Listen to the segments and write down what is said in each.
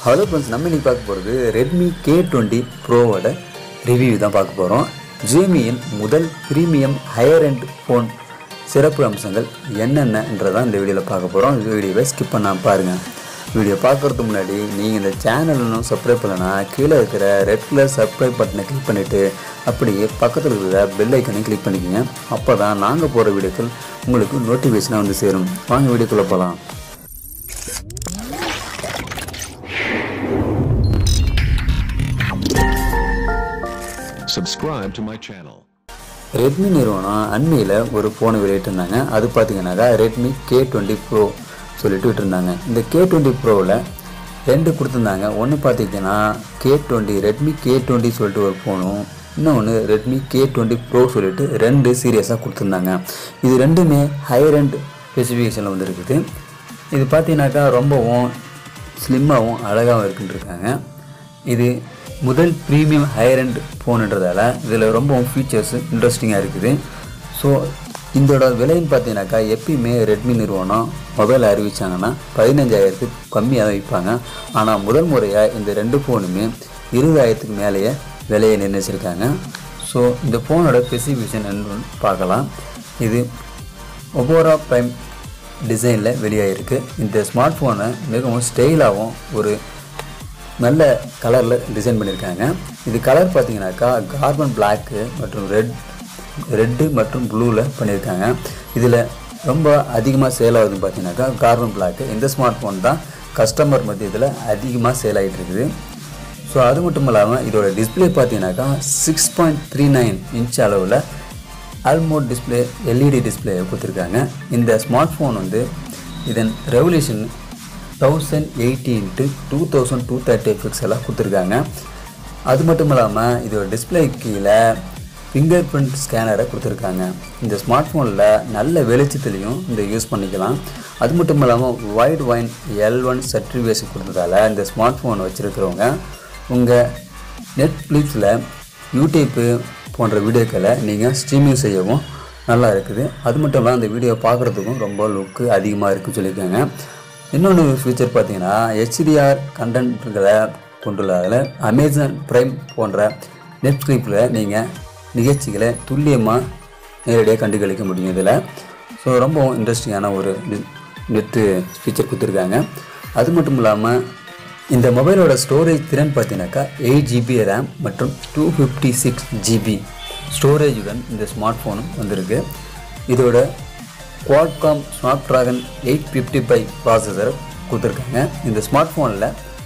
Hello friends நம்ம இன்னைக்கு பார்க்க போகிறது ரெட்மி கே டுவெண்ட்டி ப்ரோவோட ரிவ்யூ தான் பார்க்க போகிறோம் ஜேமியின் முதல் ப்ரீமியம் ஹையர் எண்ட் ஃபோன் சிறப்பு அம்சங்கள் என்னென்னன்றதான் இந்த வீடியோவில் பார்க்க போகிறோம் இந்த வீடியோவை ஸ்கிப் பண்ணாமல் பாருங்கள் வீடியோ பார்க்குறதுக்கு முன்னாடி நீங்கள் இந்த சேனல் இன்னும் சப்ஸ்கிரைப் பண்ணலன்னா கீழே இருக்கிற ரெட் கலர் சப்ஸ்கிரைப் பட்டனை கிளிக் பண்ணிவிட்டு அப்படியே பக்கத்தில் இருக்கிற பெல் ஐக்கனையும் கிளிக் பண்ணிக்கோங்க அப்போ தான் நாங்கள் போகிற வீடியோக்கள் உங்களுக்கு நோட்டிஃபிகேஷனாக வந்து சேரும் வாங்க வீடியோக்குள்ளே போகலாம் Subscribe to my channel. Redmi நிறுவனம் அண்மையில் ஒரு ஃபோனை வெளியிட்டிருந்தாங்க அது பார்த்தீங்கன்னாக்கா ரெட்மி கே டுவெண்ட்டி ப்ரோ சொல்லிட்டு விட்டுருந்தாங்க இந்த கே டுவெண்ட்டி ப்ரோவில் ரெண்டு கொடுத்துருந்தாங்க ஒன்று பார்த்தீங்கன்னா K twenty Redmi K twenty சொல்லிட்டு ஒரு ஃபோனும் இன்னொன்று ரெட்மி கே டுவெண்ட்டி ப்ரோ சொல்லிட்டு ரெண்டு சீரியஸாக கொடுத்துருந்தாங்க இது ரெண்டுமே ஹையர் அண்ட் ஸ்பெசிஃபிகேஷனில் வந்துருக்குது இது பார்த்தீங்கன்னாக்கா ரொம்பவும் ஸ்லிம்மாகவும் அழகாகவும் இருக்குன்னு இருக்காங்க இது முதல் ப்ரீமியம் ஹையர் எண்ட் ஃபோனுன்றதால இதில் ரொம்பவும் ஃபீச்சர்ஸ் இன்ட்ரெஸ்டிங்காக இருக்குது ஸோ இதோட விலைன்னு பார்த்தீங்கன்னாக்கா எப்பயுமே ரெட்மி நிறுவனம் மொபைல் அறிவிச்சாங்கன்னா பதினஞ்சாயிரத்துக்கு கம்மியாக தான் விற்பாங்க ஆனால் முதல் முறையாக இந்த ரெண்டு ஃபோனுமே இருபதாயிரத்துக்கு மேலேயே விலையை நிர்ணயிச்சிருக்காங்க ஸோ இந்த ஃபோனோட ஸ்பெசிஃபிகேஷன் என்னன்னு பார்க்கலாம் இது ஒபோரா ப்ரைம் டிசைனில் வெளியாகிருக்கு இந்த ஸ்மார்ட் ஃபோனை மிகவும் ஸ்டைலாகவும் ஒரு நல்ல கலரில் டிசைன் பண்ணியிருக்காங்க இது கலர் பார்த்தீங்கன்னாக்கா கார்பன் பிளாக்கு மற்றும் ரெட் ரெட்டு மற்றும் ப்ளூவில் பண்ணியிருக்காங்க இதில் ரொம்ப அதிகமாக சேல் ஆகுதுன்னு பார்த்தீங்கன்னாக்கா கார்பன் பிளாக்கு இந்த ஸ்மார்ட் ஃபோன் தான் கஸ்டமர் மத்தியத்தில் அதிகமாக சேல் ஆகிட்டு இருக்குது ஸோ அது மட்டும் இல்லாமல் இதோட டிஸ்பிளே பார்த்தீங்கன்னாக்கா six point three nine inch அளவில் ஆல்மோட் டிஸ்பிளே எல்இடி டிஸ்பிளே கொடுத்துருக்காங்க இந்த ஸ்மார்ட் ஃபோன் வந்து இதன் resolution thousand eighty into two thousand two thirty பிக்சலாக கொடுத்துருக்காங்க அது மட்டும் இல்லாமல் இதோட டிஸ்பிளே கீழே ஃபிங்கர் பிரிண்ட் ஸ்கேனரை கொடுத்துருக்காங்க இந்த ஸ்மார்ட் ஃபோனில் நல்ல வெளிச்சத்துலேயும் இந்த யூஸ் பண்ணிக்கலாம் அது மட்டும் இல்லாமல் Widevine L one certification கொடுத்ததால இந்த ஸ்மார்ட் ஃபோன் வச்சுருக்கிறவங்க உங்கள் நெட்ஃப்ளிக்ஸில் யூடியூப்பு போன்ற வீடியோக்களை நீங்கள் ஸ்ட்ரீமிங் செய்யவும் நல்லா இருக்குது அது மட்டும் இல்லாமல் அந்த வீடியோ பார்க்குறதுக்கும் ரொம்ப லுக்கு அதிகமாக இருக்குன்னு சொல்லியிருக்காங்க இன்னொன்று ஃபீச்சர் பார்த்தீங்கன்னா ஹெச்டிஆர் கண்டென்ட்களை கொண்டுள்ளதில் அமேசான் ப்ரைம் போன்ற நெட்ஃப்ளிக்ஸில் நீங்கள் நிகழ்ச்சிகளை துல்லியமாக நேரடியாக கண்டுகளிக்க முடியும் இதில் ஸோ ரொம்பவும் இன்ட்ரெஸ்டிங்கான ஒரு நெட்டு ஃபீச்சர் கொடுத்துருக்காங்க அது மட்டும் இல்லாமல் இந்த மொபைலோட ஸ்டோரேஜ் திறன் பார்த்தீங்கன்னாக்கா எயிட் ஜிபி ரேம் மற்றும் டூ ஃபிஃப்டி சிக்ஸ் ஜிபி ஸ்டோரேஜுடன் இந்த ஸ்மார்ட் ஃபோனும் வந்திருக்கு இதோட Qualcomm Snapdragon eight fifty five processor கொடுத்துருக்காங்க இந்த ஸ்மார்ட் ஃபோனில்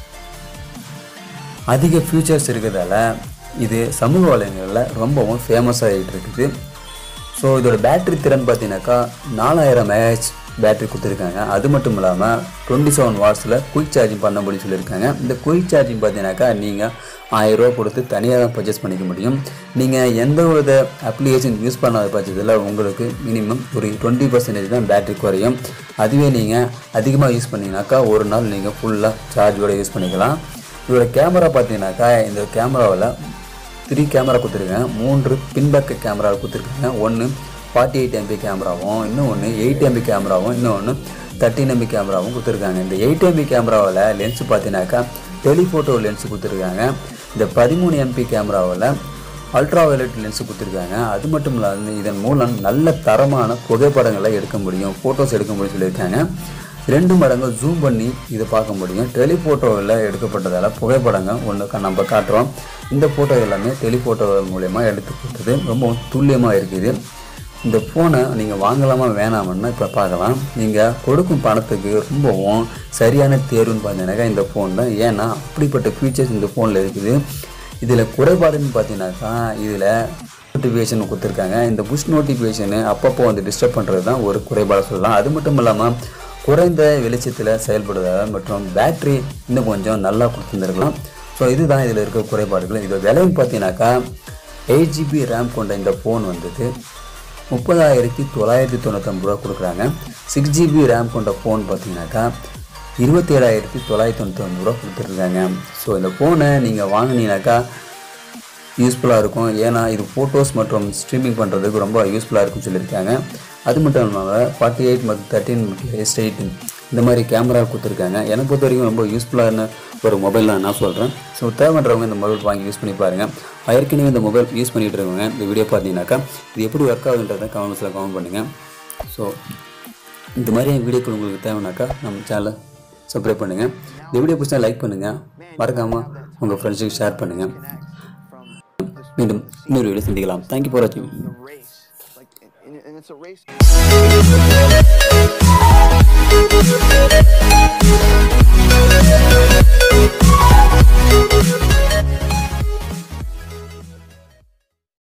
அதிக ஃபியூச்சர்ஸ் இருக்கிறதால இது சமூக வலைங்களில் ரொம்பவும் ஃபேமஸ் ஆகிட்டு இருக்குது ஸோ இதோட பேட்டரி திறன் பார்த்தீங்கன்னாக்கா நாலாயிரம் மேஹெச் பேட்டரி கொடுத்துருக்காங்க அது மட்டும் இல்லாமல் டுவெண்ட்டி செவன் வாட்ஸில் குயிக் சார்ஜிங் பண்ண முடியும் சொல்லியிருக்காங்க இந்த குயிக் சார்ஜிங் பார்த்தீங்கன்னாக்கா நீங்கள் ஆயிரரூவா கொடுத்து தனியாக தான் பர்ச்சேஸ் பண்ணிக்க முடியும் நீங்கள் எந்த வித அப்ளிகேஷன் யூஸ் பண்ணாத பட்சத்தில் உங்களுக்கு மினிமம் ஒரு டுவெண்ட்டி பர்சன்டேஜ் தான் பேட்டரி குறையும் அதுவே நீங்கள் அதிகமாக யூஸ் பண்ணிங்கனாக்கா ஒரு நாள் நீங்கள் ஃபுல்லாக சார்ஜோட யூஸ் பண்ணிக்கலாம் இதோட கேமரா பார்த்தீங்கன்னாக்கா இந்த கேமராவில் த்ரீ கேமரா கொடுத்துருக்கேன் மூன்று பின்பக்க கேமரா கொடுத்துருக்காங்க ஒன்று ஃபார்ட்டி எயிட் எம்பி கேமராவும் இன்னொன்று எயிட் எம்பி கேமராவும் இன்னொன்று தேர்ட்டின் எம்பி கேமராவும் கொடுத்துருக்காங்க இந்த எயிட் எம்பி கேமராவில் லென்ஸ் பார்த்தீங்கன்னாக்கா டெலிஃபோட்டோ லென்ஸ் கொடுத்துருக்காங்க இந்த பதிமூணு எம்பி கேமராவில் அல்ட்ரா வயலட் லென்ஸ் கொடுத்துருக்காங்க அது மட்டும் இல்லாமல் இதன் மூலம் நல்ல தரமான புகைப்படங்களை எடுக்க முடியும் ஃபோட்டோஸ் எடுக்க முடியும் சொல்லியிருக்காங்க ரெண்டு மடங்கு ஜூம் பண்ணி இதை பார்க்க முடியும் டெலிஃபோட்டோவில் எடுக்கப்பட்டதால் புகைப்படங்கள் ஒன்று நம்ம காட்டுறோம் இந்த ஃபோட்டோ எல்லாமே டெலிஃபோட்டோ மூலயமா எடுத்துக்கிட்டது ரொம்ப துல்லியமாக இருக்குது இந்த ஃபோனை நீங்கள் வாங்கலாமா வேணாமன்னு இப்போ பார்க்கலாம் நீங்கள் கொடுக்கும் பணத்துக்கு ரொம்பவும் சரியான தேர்வுன்னு பார்த்தீங்கன்னாக்கா இந்த ஃபோன் தான் ஏன்னா அப்படிப்பட்ட ஃபீச்சர்ஸ் இந்த ஃபோனில் இருக்குது இதில் குறைபாடுன்னு பார்த்தீங்கன்னாக்கா இதில் நோட்டிஃபிகேஷன் கொடுத்துருக்காங்க இந்த புஷ் நோட்டிஃபிகேஷனு அப்பப்போ வந்து டிஸ்டர்ப் பண்ணுறது தான் ஒரு குறைபாடு சொல்லலாம் அது மட்டும் இல்லாமல் குறைந்த வெளிச்சத்தில் செயல்படுவதால் மற்றும் பேட்ரி இன்னும் கொஞ்சம் நல்லா கொடுத்துருந்துருக்கலாம் ஸோ இதுதான் இதில் இருக்க குறைபாடுகள் இதோட விலைன்னு பார்த்தீங்கன்னாக்கா எயிட் ஜிபி ரேம் கொண்ட இந்த ஃபோன் வந்துட்டு முப்பதாயிரத்தி தொள்ளாயிரத்தி தொண்ணூத்தொம்பது ரூபா கொடுக்குறாங்க சிக்ஸ் ஜிபி ரேம் கொண்ட ஃபோன் பார்த்தீங்கன்னாக்கா இருபத்தி ஏழாயிரத்தி தொள்ளாயிரத்தி தொண்ணூற்றி ரூபா கொடுத்துருக்காங்க ஸோ இந்த ஃபோனை நீங்கள் வாங்கினீங்கனாக்கா யூஸ்ஃபுல்லாக இருக்கும் ஏன்னா இது ஃபோட்டோஸ் மற்றும் ஸ்ட்ரீமிங் பண்ணுறதுக்கு ரொம்ப யூஸ்ஃபுல்லாக இருக்கும்னு சொல்லியிருக்காங்க அது மட்டும் இல்லாமல் ஃபார்ட்டி எயிட் மற்றும் தேர்ட்டின் எஸ்ட் எயிட் இந்த மாதிரி கேமரா கொடுத்துருக்காங்க என்னை பொறுத்த வரைக்கும் ரொம்ப யூஸ்ஃபுல்லான ஒரு மொபைல் தான் நான் சொல்கிறேன் ஸோ தேவைன்றவங்க இந்த மொபைல் வாங்கி யூஸ் பண்ணி பாருங்கள் ஏற்கனவே இந்த மொபைல் யூஸ் பண்ணிகிட்டு இருக்கவங்க இந்த வீடியோ பார்த்தீங்கன்னாக்கா இது எப்படி ஒர்க் ஆகுதுன்றதை கமெண்ட்ஸில் கமெண்ட் பண்ணுங்கள் ஸோ இந்த மாதிரி வீடியோக்கள் உங்களுக்கு தேவைனாக்கா நம்ம சேனலை சப்ஸ்கிரைப் பண்ணுங்கள் இந்த வீடியோ பிடிச்சா லைக் பண்ணுங்கள் மறக்காமல் உங்கள் ஃப்ரெண்ட்ஸுக்கு ஷேர் பண்ணுங்கள் மீண்டும் இன்னொரு வீடியோ சந்திக்கலாம் தேங்க்யூ ஃபார் வாட்சிங் race. Like, and, and it's a race.